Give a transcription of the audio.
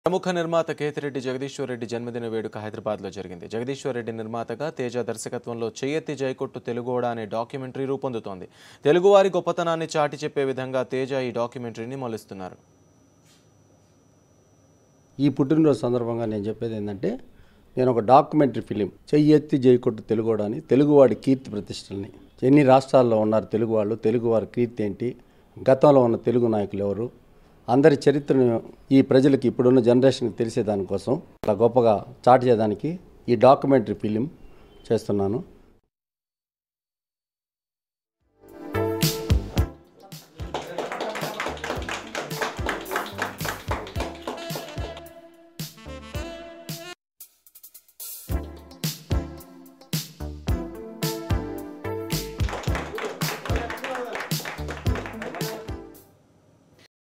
ప్రముఖ నిర్మాత కేతిరెడ్డి జగదీశ్వర్ రెడ్డి జన్మదిన వేడుక హైదరాబాద్లో జరిగింది జగదీశ్వర్ రెడ్డి నిర్మాతగా తేజ దర్శకత్వంలో చెయ్యెత్తి జైకొట్టు తెలుగోడ అనే డాక్యుమెంటరీ రూపొందుతోంది తెలుగువారి గొప్పతనాన్ని చాటి చెప్పే విధంగా తేజ ఈ డాక్యుమెంటరీని మొలుస్తున్నారు ఈ పుట్టినరోజు సందర్భంగా నేను చెప్పేది ఏంటంటే నేను ఒక డాక్యుమెంటరీ ఫిలిం చెయ్యెత్తి జైకొట్టు తెలుగువాడు అని తెలుగువాడి కీర్తి ప్రతిష్టల్ని ఎన్ని రాష్ట్రాల్లో ఉన్నారు తెలుగు వాళ్ళు తెలుగువారి కీర్తి ఏంటి గతంలో ఉన్న తెలుగు నాయకులు ఎవరు అందరి చరిత్రను ఈ ప్రజలకి ఇప్పుడున్న జనరేషన్కి తెలిసే దానికోసం చాలా గొప్పగా చాటి చేయడానికి ఈ డాక్యుమెంటరీ ఫిలిం చేస్తున్నాను